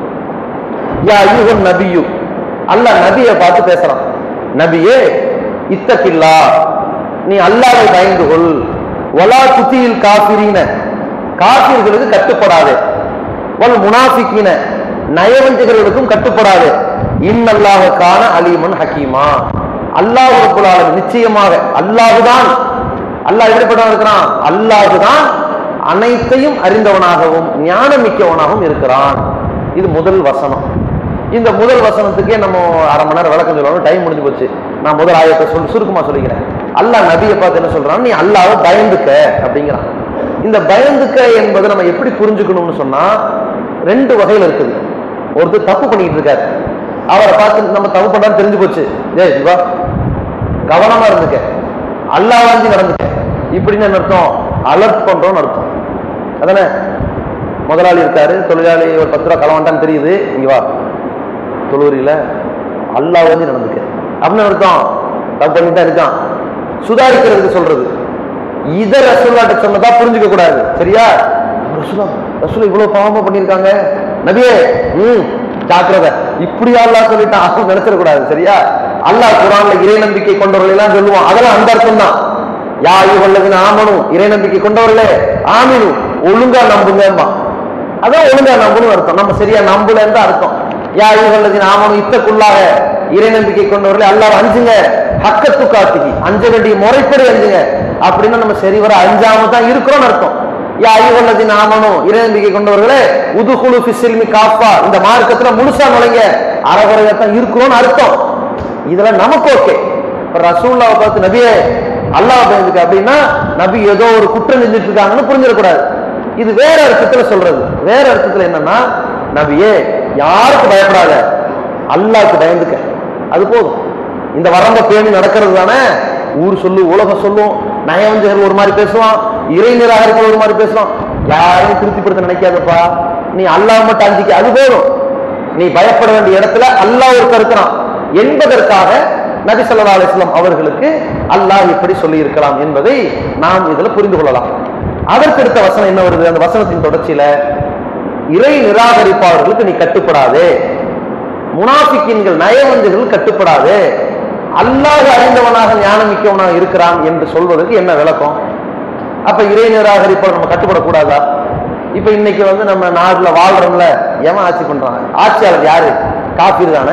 யா ஐயுகன் நபியு அல்லாஹ் நபியை பார்த்து பேசுறான் நபியே இத்தகில்லா நீ அல்லாவை பயந்து கொள் வலா துத்தியில் காபிரீன காபிர்களுக்கு கட்டுப்படாதே வல் முனாஃபிக்கின நயவஞ்சகர்களுக்கும் கட்டுப்படாது இன்னல்லாஹ கான அலீமன் ஹக்கீமா அல்லாஹ் ரப்புல் ஆலமீன் நிச்சயமாக அல்லாஹுதான் அல்லாஹ் எப்படிப்பட்டவன் இருக்கிறான் அல்லாஹுதான் அனைத்தையும் அறிந்தவனாகவும் ஞானம் மிக்கவனாகவும் இருக்கிறான் இது முதல் வசனம் இந்த முதல் வசனத்துக்கே நம்ம அரை மணி நேரம் விளக்கம் சொல்லணும் டைம் முடிஞ்சு போச்சு நான் முதல் ஆயத்தை சொல்லி சுருக்கமா சொல்லிக்கிறேன் அல்லாஹ் நபியை பார்த்து என்ன சொல்றான் நீ அல்லாஹ்வை பயந்துக்க அப்படிங்கிறான் இந்த பயந்துக்க என்பதை நம்ம எப்படி புரிஞ்சுக்கணும்னு சொன்னா ரெண்டு வகையில் இருக்குது ஒருத்தர் தப்பு பண்ணிட்டு இருக்காரு அவரை பார்த்து நம்ம தப்பு பண்றான்னு தெரிஞ்சு போச்சு ஜெய் சிவா கவனமா இருந்துக்க அல்லாஹ் வாஞ்சி நடந்துக்க இப்படின்னு என்ன அர்த்தம் அலர்ட் பண்றோம்னு அர்த்தம் அதானே முதலாளி இருக்காரு தொழிலாளி ஒரு பத்து ரூபா களவாண்டான்னு தெரியுது இங்க வா தொழுவரியில அல்லாஹ் வந்து நடந்துக்க அப்படின்னு அர்த்தம் தப்பு பண்ணிட்டு தான் இருக்கான் சுதாரிக்கிறதுக்கு சொல்றது இத ரசூல்லாட்ட சொன்னதா புரிஞ்சுக்க கூடாது சரியா ரசூலா ரசூலா இவ்வளவு பாவமா பண்ணியிருக்காங்க நபியே ம் ஜாக்கிரதை இப்படி அல்லாஹ் சொல்லிட்டான் அவங்க நினைச்சிடக்கூடாது சரியா அல்லாஹ் குரான்ல இறை நம்பிக்கை கொண்டவர்கள் எல்லாம் சொல்லுவான் அதெல்லாம் அந்த அர்த்தம் தான் யாயு வல்லதுன்னு ஆமனும் இறை நம்பிக்கை கொண்டவர்களே ஆமினு ஒழுங்கா நம்புங்கம்மா அதான் ஒழுங்கா நம்பணும் அர்த்தம் நம்ம சரியா நம்பலன்னு தான் அர்த்தம் யாயு வல்லதின் ஆமனும் இத்தக்குள்ளாக இறை நம்பிக்கை கொண்டவர்களே அல்லாஹ் அஞ்சுங்க ஹக்கத்து காத்துகி அஞ்ச வேண்டிய முறைப்படி அஞ்சுங்க அப்படின்னா நம்ம சரி வர அஞ்சாம தான் இருக்கிறோம்னு அர்த்தம் யா ஐயுவல்லதின் ஆமனும் இறை நம்பிக்கை கொண்டவர்களே உதுகுலு ஃபிஸ்ஸில்மி காஃபா இந்த மார்க்கத்துல முழுசா நுழைங்க அறகுறையத்தான் இருக்கிறோம்னு அர்த்தம் இதெல்லாம் நமக்கு ஓகே இப்ப ரசூல்லாவை பார்த்து நபியே அல்லாஹ் பயந்துக்கு அப்படின்னா நபி ஏதோ ஒரு குற்றம் செஞ்சுட்டு இருக்காங்கன்னு புரிஞ்சிடக்கூடாது இது வேற அர்த்தத்துல சொல்றது வேற அர்த்தத்துல என்னன்னா நபியே யாருக்கு பயப்படாத அல்லாஹ்க்கு பயந்துக்க அது போதும் இந்த வரம்ப பேணி நடக்கிறது தானே ஊர் சொல்லு உலகம் சொல்லும் நயவஞ்சகர் ஒரு மாதிரி பேசுவான் இறை நிராகரிப்பு ஒரு மாதிரி பேசுவான் யாரையும் திருப்திப்படுத்த நினைக்காதப்பா நீ அல்லாஹ் மட்டும் அஞ்சிக்க அது போதும் நீ பயப்பட வேண்டிய இடத்துல அல்லாஹ் ஒருத்தர் இருக்கிறான் என்பதற்காக நபி ஸல்லல்லாஹு அலைஹி வஸல்லம் அவர்களுக்கு அல்லாஹ் இப்படி சொல்லி இருக்கலாம் என்பதை நாம் இதுல புரிந்து கொள்ளலாம் அதற்கடுத்த வசனம் என்ன வருது அந்த வசனத்தின் தொடர்ச்சியில இறை நிராகரிப்பாளர்களுக்கு நீ கட்டுப்படாதே முனாஃபிக்கின்கள் நயவஞ்சர்கள் கட்டுப்படாது அல்லாஹ் அறிந்தவனாக ஞானம் மிக்கவனாக இருக்கிறான் என்று சொல்வதற்கு என்ன விளக்கம் அப்ப இறை நிராகரிப்பால் நம்ம கட்டுப்படக்கூடாதா இப்ப இன்னைக்கு வந்து நம்ம நாட்டுல வாழ்றோம்ல எவன் ஆட்சி பண்றாங்க ஆட்சியாளர் யாரு காப்பீர் தானே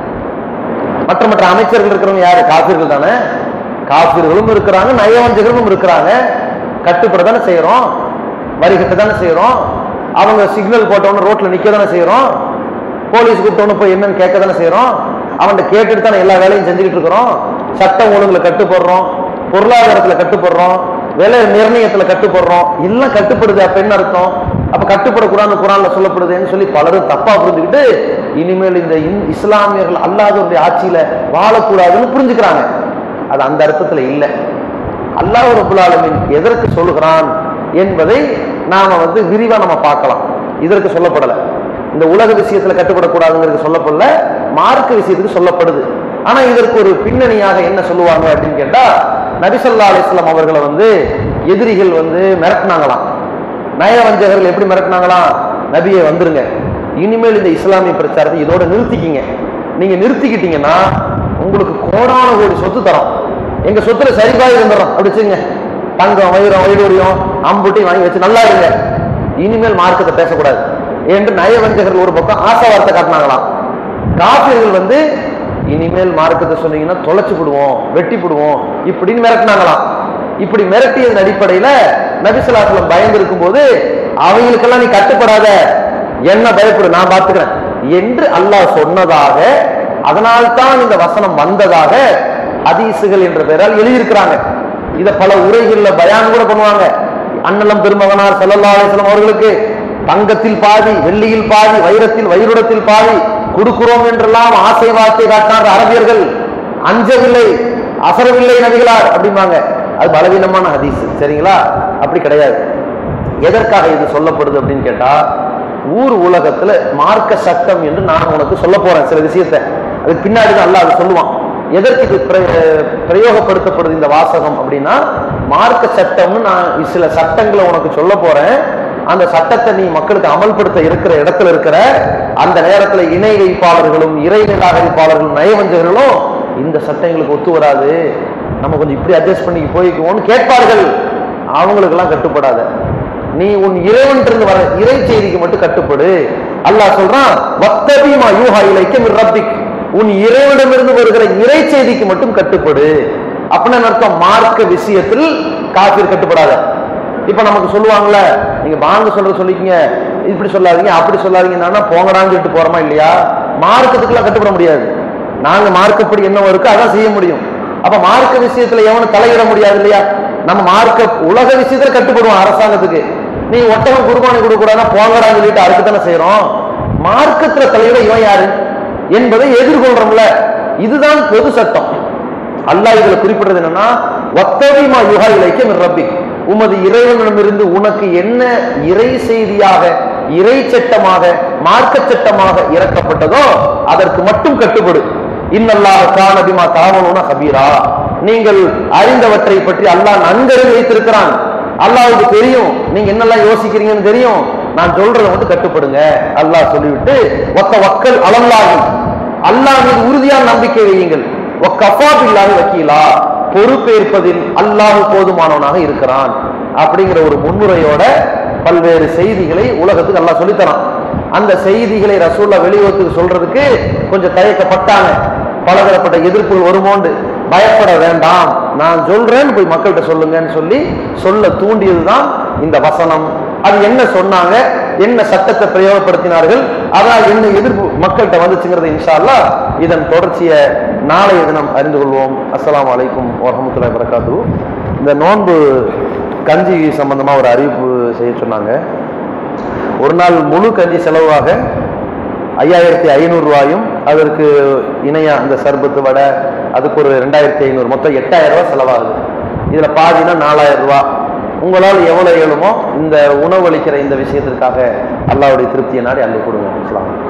மற்ற மற்ற அமைச்சர்கள் இருக்கிறவங்க யாரு காப்பீர்கள் தானே காப்பீர்களும் இருக்கிறாங்க நயவஞ்சகர்களும் இருக்கிறாங்க கட்டுப்பட தானே செய்யறோம் வரி கட்ட தானே செய்யறோம் அவங்க சிக்னல் போட்டவன ரோட்ல நிக்க தானே செய்யறோம் போலீஸ் கூப்பிட்டவனு போய் என்னன்னு கேட்க தானே செய்யறோம் அவன்கிட்ட கேட்டுட்டு தானே எல்லா வேலையும் செஞ்சுக்கிட்டு இருக்கிறோம் சட்டம் ஒழுங்குல கட்டுப்படுறோம் பொருளாதாரத்துல கட்டுப்படுறோம் விலை நிர்ணயத்துல கட்டுப்படுறோம் எல்லாம் கட்டுப்படுது அப்ப என்ன அர்த்தம் அப்ப கட்டுப்படக்கூடாதுன்னு குரான்ல சொல்லப்படுதுன்னு சொல்லி பலரும் தப்பா புரிஞ்சுக்கிட்டு இனிமேல் இந்த இந்- இஸ்லாமியர்கள் அல்லாதவருடைய ஆட்சியில வாழக்கூடாதுன்னு புரிஞ்சுக்கிறாங்க அது அந்த அர்த்தத்துல இல்லை அல்லாஹ் ரபுல் ஆலமீன் எதற்கு சொல்லுகிறான் என்பதை நாம வந்து விரிவா நம்ம பார்க்கலாம் இதற்கு சொல்லப்படல இந்த உலக விஷயத்துல கட்டுப்படக்கூடாதுங்கிறது சொல்லப்படல மார்க்க விஷயத்துக்கு சொல்லப்படுது ஆனா இதற்கு ஒரு பின்னணியாக என்ன சொல்லுவாங்க அப்படின்னு கேட்டா நபிசல்லா அலிஸ்லாம் அவர்களை வந்து எதிரிகள் வந்து மிரட்டினாங்களாம் நயவஞ்சகர்கள் எப்படி மிரட்டினாங்களாம் நபியை வந்துருங்க இனிமேல் இந்த இஸ்லாமிய பிரச்சாரத்தை இதோட நிறுத்திக்கிங்க நீங்க நிறுத்திக்கிட்டீங்கன்னா உங்களுக்கு கோடான கோடி சொத்து தரோம் எங்க சொத்துல சரிபாய் வந்துடுறோம் அப்படி வச்சுங்க தங்கம் வைரம் வைடூரியம் அம்புட்டி வாங்கி வச்சு நல்லா இருங்க இனிமேல் மார்க்கத்தை பேசக்கூடாது என்று நயவஞ்சகர்கள் ஒரு பக்கம் ஆசை வார்த்தை காட்டினாங்களாம் காபிர்கள் வந்து இனிமேல் மார்க்கத்தை சொன்னீங்கன்னா தொலைச்சு விடுவோம் வெட்டி விடுவோம் இப்படின்னு மிரட்டினாங்களாம் இப்படி மிரட்டியதன் அடிப்படையில நபிசலாசலம் பயந்து இருக்கும்போது அவங்களுக்கெல்லாம் நீ கட்டுப்படாத என்ன பயப்படு நான் பார்த்துக்கிறேன் என்று அல்லாஹ் சொன்னதாக அதனால்தான் இந்த வசனம் வந்ததாக ஹதீசுகள் என்ற பெயரால் எழுதியிருக்கிறாங்க இத பல உரைகள்ல பயான் கூட பண்ணுவாங்க அண்ணலம் பெருமகனார் ஸல்லல்லாஹு அலைஹி வஸல்லம் அவர்களுக்கு தங்கத்தில் பாதி வெள்ளியில் பாதி வைரத்தில் வைருடத்தில் பாதி கொடுக்கிறோம் என்றெல்லாம் ஆசை வார்த்தை காட்டினார் அரபியர்கள் அஞ்சவில்லை அசரவில்லை நபிகளார் அப்படிம்பாங்க அது பலவீனமான ஹதீஸ் சரிங்களா அப்படி கிடையாது எதற்காக இது சொல்லப்படுது அப்படின்னு கேட்டா ஊர் உலகத்துல மார்க்க சட்டம் என்று நான் உனக்கு சொல்ல போறேன் சில விஷயத்தை அதுக்கு பின்னாடி தான் அல்லாஹ் அதை சொல்லுவான் எதற்கு இது பிர- பிரயோகப்படுத்தப்படுது இந்த வாசகம் அப்படின்னா மார்க்க சட்டம்னு நான் சில சட்டங்களை உனக்கு சொல்ல போறேன் அந்த சட்டத்தை நீ மக்களுக்கு அமல்படுத்த இருக்கிற இடத்துல இருக்கிற அந்த நேரத்துல இணை வைப்பாளர்களும் இறை நிராகரிப்பாளர்களும் நயவஞ்சகர்களும் இந்த சட்டம் எங்களுக்கு ஒத்து வராது நம்ம கொஞ்சம் இப்படி அட்ஜஸ்ட் பண்ணி போய்க்குவோம்னு கேட்பார்கள் அவங்களுக்கெல்லாம் கட்டுப்படாத நீ உன் இறைவன் இருந்து வர இறை செய்திக்கு மட்டும் கட்டுப்படு அல்லாஹ் சொல்றான் வத்தபிமா யூஹா இலைக்க மிர் ரப்பிக் உன் இறைவனிடமிருந்து வருகிற இறை செய்திக்கு மட்டும் கட்டுப்படு அப்படின்னு அர்த்தம் மார்க்க விஷயத்தில் காஃபிர் கட்டுப்படாத இப்ப நமக்கு சொல்லுவாங்கல்ல நீங்க வாங்க சொல்ற சொல்லிக்கீங்க இப்படி சொல்லாதீங்க அப்படி சொல்லாதீங்கன்னா போங்கடான்னு சொல்லிட்டு போறோமா இல்லையா மார்க்கத்துக்குலாம் கட்டுப்பட முடியாது நாங்க மார்க்கப்படி என்ன இருக்கோ அதான் செய்ய முடியும் அப்ப மார்க்க விஷயத்துல எவனும் தலையிட முடியாது இல்லையா நம்ம மார்க்க உலக விஷயத்துல கட்டுப்படுவோம் அரசாங்கத்துக்கு நீ ஒட்டகம் குர்பானி கொடுக்க கூடாதுன்னா போங்கடான்னு சொல்லிட்டு அதுக்கு தானே செய்யறோம் மார்க்கத்துல தலையிட இவன் யாரு என்பதை எதிர்கொள்றோம்ல இதுதான் பொது சட்டம் அல்லாஹ் இதுல குறிப்பிடுறது என்னன்னா வத்தவிமா யுகா இலைக்க ரப்பி உமது இறைவனிடமிருந்து உனக்கு என்ன இறை செய்தியாக இறை சட்டமாக மார்க்க சட்டமாக இறக்கப்பட்டதோ அதற்கு மட்டும் கட்டுப்படு இன்னல்லாஹ் காணபிமா தாவலுன ஹபீரா நீங்கள் அறிந்தவற்றை பற்றி அல்லாஹ் நன்கறிந்து வைத்திருக்கிறான் அல்லாஹ்வுக்கு தெரியும் நீங்க என்னெல்லாம் யோசிக்கிறீங்கன்னு தெரியும் நான் சொல்றதை வந்து கட்டுப்படுங்க அல்லாஹ் சொல்லிவிட்டு ஒத்த வக்கல் அலல்லாஹி அல்லாஹ் மீது உறுதியான நம்பிக்கை வையுங்கள் ஒக்கஃபா பில்லாஹி வக்கீலா பொறுப்பேற்பதில் அல்லாஹ் போதுமானவனாக இருக்கிறான் அப்படிங்கிற ஒரு முன்னுரையோட பல்வேறு செய்திகளை உலகத்துக்கு அல்லாஹ் சொல்லித்தரான் அந்த செய்திகளை ரசூல்லா வெளியுறத்துக்கு சொல்றதுக்கு கொஞ்சம் தயக்கப்பட்டாங்க பலதரப்பட்ட எதிர்ப்புகள் வருமோண்டு பயப்பட வேண்டாம் நான் சொல்றேன்னு போய் மக்கள்கிட்ட சொல்லுங்கன்னு சொல்லி சொல்ல தூண்டியதுதான் இந்த வசனம் அது என்ன சொன்னாங்க என்ன சட்டத்தை பிரயோகப்படுத்தினார்கள் அதான் என்ன எதிர்ப்பு மக்கள்கிட்ட வந்துச்சுங்கிறது இன்ஷா அல்லாஹ் இதன் தொடர்ச்சியை நாளைய தினம் அறிந்து கொள்வோம் அஸ்ஸலாமு அலைக்கும் வரஹ்மத்துல்லாஹி வரகாத்து இந்த நோன்பு கஞ்சி சம்பந்தமா ஒரு அறிவிப்பு செய்ய சொன்னாங்க ஒரு நாள் முழு கஞ்சி செலவாக ஐயாயிரத்தி ஐநூறு ரூபாயும் அதற்கு இணையா அந்த சர்பத்து வடை அதுக்கு ஒரு ரெண்டாயிரத்தி ஐநூறு மொத்தம் எட்டாயிரம் ரூபாய் செலவாகுது இதுல பாதினா நாலாயிரம் ரூபாய் உங்களால் எவ்வளவு இயலுமோ இந்த உணவளிக்கிற இந்த விஷயத்திற்காக அல்லாவுடைய திருப்தியை நாடி அள்ளி கொடுங்க அஸ்ஸலாமு அலைக்கும்